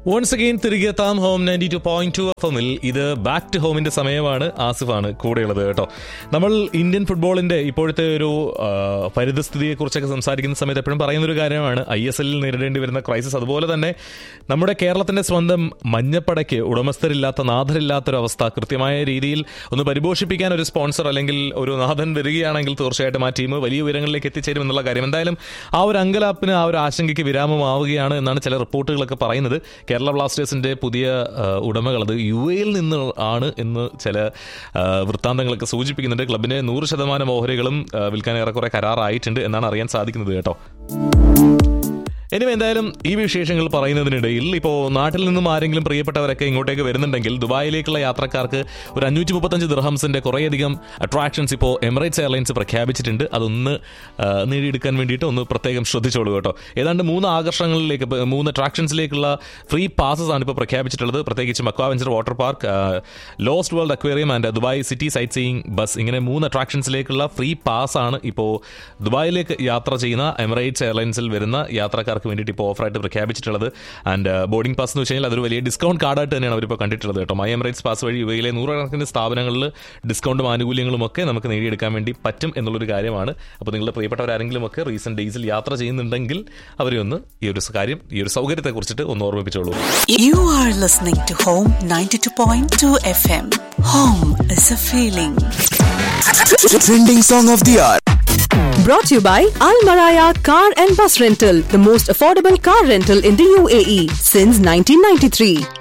Once again തിരികെ എത്താം home ninety two point two F എമ്മിൽ ഇത് ബാക്ക് ടു ഹോമിന്റെ സമയമാണ് ആസിഫാണ് കൂടെയുള്ളത് കേട്ടോ നമ്മൾ ഇന്ത്യൻ ഫുട്ബോളിന്റെ ഇപ്പോഴത്തെ ഒരു ആ, പരിതസ്ഥിതിയെ കുറിച്ചൊക്കെ സംസാരിക്കുന്ന സമയത്ത് എപ്പോഴും പറയുന്ന ഒരു കാര്യമാണ് ഐ എസ് എല്ലിൽ നേരിടേണ്ടി വരുന്ന ക്രൈസിസ് അതുപോലെ തന്നെ നമ്മുടെ കേരളത്തിന്റെ സ്വന്തം മഞ്ഞപ്പടയ്ക്ക് ഉടമസ്ഥരില്ലാത്ത നാഥരില്ലാത്തൊരവസ്ഥ കൃത്യമായ രീതിയിൽ ഒന്ന് പരിപോഷിപ്പിക്കാൻ ഒരു സ്പോൺസർ അല്ലെങ്കിൽ ഒരു നാഥൻ വരികയാണെങ്കിൽ തീർച്ചയായിട്ടും ആ ടീം വലിയ ഉയരങ്ങളിലേക്ക് എത്തിച്ചേരും എന്നുള്ള കാര്യം എന്തായാലും ആ ഒരു അങ്കലാപ്പിന് ആ ഒരു ആശങ്കയ്ക്ക് വിരാമമാവുകയാണ് എന്നാണ് ചില റിപ്പോർട്ടുകളൊക്കെ പറയുന്നത് കേരള ബ്ലാസ്റ്റേഴ്സിന്റെ പുതിയ ആ, ഉടമകൾ അത് യു എയിൽ നിന്ന് ആണ് എന്ന് ചില ആ, വൃത്താന്തങ്ങളൊക്കെ സൂചിപ്പിക്കുന്നുണ്ട് ക്ലബിന് നൂറ് ശതമാനം ഓഹരികളും ആ, വിൽക്കാൻ ഏറെക്കുറെ കരാറായിട്ടുണ്ട് എന്നാണ് അറിയാൻ സാധിക്കുന്നത് കേട്ടോ ഇനി എന്തായാലും ഈ വിശേഷങ്ങൾ പറയുന്നതിനിടയിൽ ഇപ്പോൾ നാട്ടിൽ നിന്നും ആരെങ്കിലും പ്രിയപ്പെട്ടവരൊക്കെ ഇങ്ങോട്ടേക്ക് വരുന്നുണ്ടെങ്കിൽ ദുബായിലേക്കുള്ള യാത്രക്കാർക്ക് ഒരു അഞ്ഞൂറ്റി മുപ്പത്തഞ്ച് ദിർഹംസിന്റെ കുറേയധികം അട്രാക്ഷൻസ് ഇപ്പോൾ എമിറേറ്റ്സ് എയർലൈൻസ് പ്രഖ്യാപിച്ചിട്ടുണ്ട് അതൊന്ന് ആ, നേടിയെടുക്കാൻ വേണ്ടിയിട്ട് ഒന്ന് പ്രത്യേകം ശ്രദ്ധിച്ചോളൂ കേട്ടോ ഏതാണ്ട് മൂന്ന് ആകർഷണങ്ങളിലേക്ക് ഇപ്പൊ മൂന്ന് അട്രാക്ഷൻസിലേക്കുള്ള ഫ്രീ പാസസ് ആണ് ഇപ്പോൾ പ്രഖ്യാപിച്ചിട്ടുള്ളത് പ്രത്യേകിച്ച് aquaventure water park lost world aquarium and Dubai city sightseeing bus ഇങ്ങനെ മൂന്ന് അട്രാക്ഷൻസിലേക്കുള്ള ഫ്രീ പാസ് ആണ് ഇപ്പോൾ ദുബായിലേക്ക് യാത്ര ചെയ്യുന്ന എമിറേറ്റ്സ് എയർലൈൻസിൽ വരുന്ന യാത്രക്കാർക്ക് വേണ്ടിയിട്ട് ഇപ്പോൾ ഓഫറായിട്ട് പ്രഖ്യാപിച്ചിട്ടുള്ളത് ആൻഡ് ബോർഡിംഗ് പാസ് എന്ന് വെച്ച് കഴിഞ്ഞാൽ അതൊരു വലിയ ഡിസ്കൗണ്ട് കാർഡായിട്ട് തന്നെയാണ് അവരിപ്പോൾ കണ്ടിട്ടുള്ളത് കേട്ടോ മൈ എമിറേറ്റ്സ് പാസ് വഴി യുവയിലെ നൂറുകണക്കിന് സ്ഥാപനങ്ങളിൽ ഡിസ്കൗണ്ടും ആനുകൂല്യങ്ങളും ഒക്കെ നമുക്ക് നേടിയെടുക്കാൻ വേണ്ടി പറ്റും എന്നുള്ളൊരു കാര്യമാണ് അപ്പോൾ നിങ്ങളുടെ പ്രിയപ്പെട്ടവരാരെങ്കിലും ഒക്കെ റീസെന്റ് ഡേയ്സിൽ യാത്ര ചെയ്യുന്നുണ്ടെങ്കിൽ അവരെ ഒന്ന് ഈ ഒരു കാര്യം ഈ ഒരു സൗകര്യത്തെ കുറിച്ചിട്ട് ഒന്ന് ഓർമ്മിപ്പിച്ചോളൂ You are listening to Home 92.2 FM. Home is a feeling. Trending song of the hour. Brought to you by Al Maraya Car and Bus Rental, the most affordable car rental in the UAE since 1993.